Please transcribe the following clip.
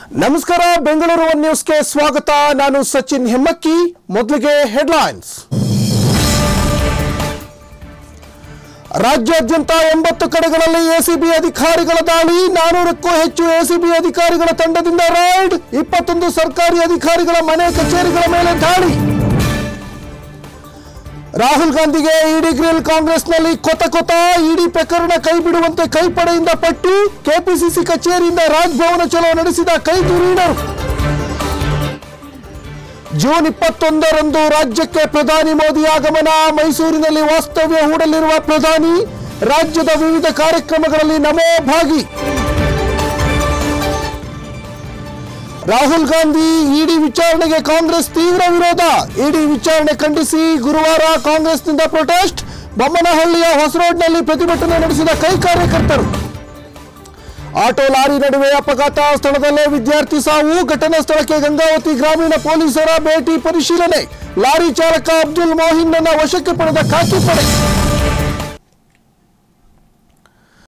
ನಮಸ್ಕಾರ ಬೆಂಗಳೂರು ಒನ್ ನ್ಯೂಸ್ಗೆ ಸ್ವಾಗತ ನಾನು ಸಚಿನ್ ಹೆಮ್ಮಕ್ಕಿ ಮೊದಲಿಗೆ ಹೆಡ್ಲೈನ್ಸ್ ರಾಜ್ಯಾದ್ಯಂತ ಎಂಬತ್ತು ಕಡೆಗಳಲ್ಲಿ ಎಸಿಬಿ ಅಧಿಕಾರಿಗಳ ದಾಳಿ ನಾನೂರಕ್ಕೂ ಹೆಚ್ಚು ಎಸಿಬಿ ಅಧಿಕಾರಿಗಳ ತಂಡದಿಂದ ರೈಡ್ ಇಪ್ಪತ್ತೊಂದು ಸರ್ಕಾರಿ ಅಧಿಕಾರಿಗಳ ಮನೆ ಕಚೇರಿಗಳ ಮೇಲೆ ದಾಳಿ ರಾಹುಲ್ ಗಾಂಧಿಗೆ ಇಡಿ ಗ್ರಿಲ್ ಕಾಂಗ್ರೆಸ್ನಲ್ಲಿ ಕೊತ ಕೊತ ಇಡಿ ಪ್ರಕರಣ ಕೈಬಿಡುವಂತೆ ಕೈಪಡೆಯಿಂದ ಪಟ್ಟು ಕೆಪಿಸಿಸಿ ಕಚೇರಿಯಿಂದ ರಾಜ್ಭವನ ಚಲೋ ನಡೆಸಿದ ಕೈ ಧುರೀಣರು ಜೂನ್ ಇಪ್ಪತ್ತೊಂದರಂದು ರಾಜ್ಯಕ್ಕೆ ಪ್ರಧಾನಿ ಮೋದಿ ಆಗಮನ ಮೈಸೂರಿನಲ್ಲಿ ವಾಸ್ತವ್ಯ ಹೂಡಲಿರುವ ಪ್ರಧಾನಿ ರಾಜ್ಯದ ವಿವಿಧ ಕಾರ್ಯಕ್ರಮಗಳಲ್ಲಿ ನಮೋ ಭಾಗಿ ರಾಹುಲ್ ಗಾಂಧಿ ಇಡಿ ವಿಚಾರಣೆಗೆ ಕಾಂಗ್ರೆಸ್ ತೀವ್ರ ವಿರೋಧ ಇಡಿ ವಿಚಾರಣೆ ಖಂಡಿಸಿ ಗುರುವಾರ ಕಾಂಗ್ರೆಸ್ನಿಂದ ಪ್ರೊಟೆಸ್ಟ್ ಬೊಮ್ಮನಹಳ್ಳಿಯ ಹೊಸರೋಡ್ನಲ್ಲಿ ಪ್ರತಿಭಟನೆ ನಡೆಸಿದ ಕೈ ಕಾರ್ಯಕರ್ತರು ಆಟೋ ಲಾರಿ ನಡುವೆ ಅಪಘಾತ ಸ್ಥಳದಲ್ಲೇ ವಿದ್ಯಾರ್ಥಿ ಸಾವು ಘಟನಾ ಸ್ಥಳಕ್ಕೆ ಗಂಗಾವತಿ ಗ್ರಾಮೀಣ ಪೊಲೀಸರ ಭೇಟಿ ಪರಿಶೀಲನೆ ಲಾರಿ ಚಾಲಕ ಅಬ್ದುಲ್ ಮೋಹಿನ್ನನ್ನ ವಶಕ್ಕೆ ಪಡೆದ ಖಾಕಿ ಪಡೆ